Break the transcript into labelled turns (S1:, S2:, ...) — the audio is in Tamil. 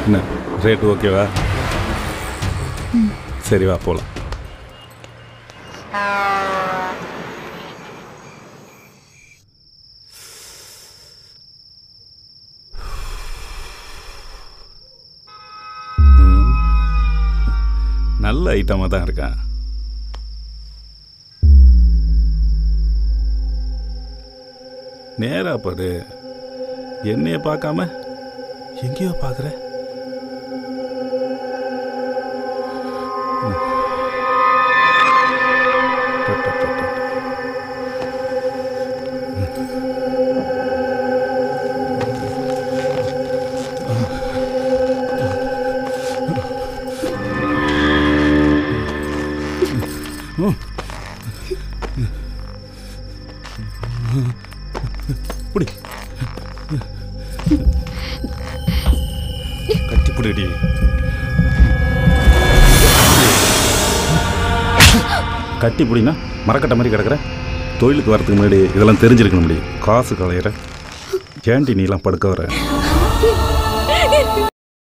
S1: என்ன ரேட் ஓகேவா சரி வா போகலாம் நல்ல ஐட்டமாக தான் இருக்கான் நேரா பாரு என்னைய பார்க்காம எங்கேயோ பார்க்குற புடி கட்டி புடிடி கட்டி புடினா மரக்கட்ட மாதிரி கிடக்குற தொழிலுக்கு வரதுக்கு முன்னாடி இதெல்லாம் தெரிஞ்சிருக்கணும் முடியும் காசு கலையிற ஏன்டி நீலாம் படுக்க வர